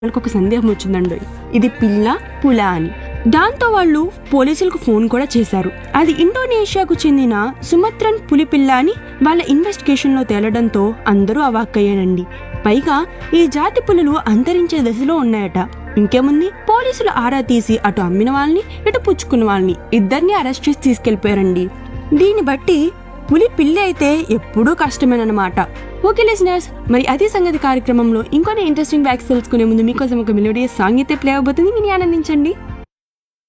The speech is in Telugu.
వాళ్ళకి ఒక సందేహం వచ్చిందండి ఇది పిల్ల పుల అని దాంతో వాళ్ళు పోలీసులకు ఫోన్ కూడా చేశారు అది ఇండోనేషియాకు చెందిన సుమత్రన్ పులి పిల్ల అని వాళ్ళ ఇన్వెస్టిగేషన్ లో తేలడంతో అందరూ అవాక్కయ్యారండి పైగా ఈ జాతి పులులు అంతరించే దశలో ఉన్నాయట ఇంకేముంది పోలీసులు ఆరా తీసి అటు అమ్మిన వాళ్ళని ఇటు పుచ్చుకున్న వాళ్ళని ఇద్దరిని అరెస్ట్ చేసి తీసుకెళ్లిపోయారండి దీన్ని బట్టి పులి పిల్లి అయితే ఎప్పుడూ కష్టమేనమాట ఓకే లిసినర్స్ మరి అదే సంగతి కార్యక్రమంలో ఇంకొన్ని ఇంట్రెస్టింగ్ బ్యాక్స్ తెలుసుకునే ముందు మీకోసం ఒక మెలోడియస్ సాంగ్ అయితే ప్లే అవబోతుంది విని ఆనందించండి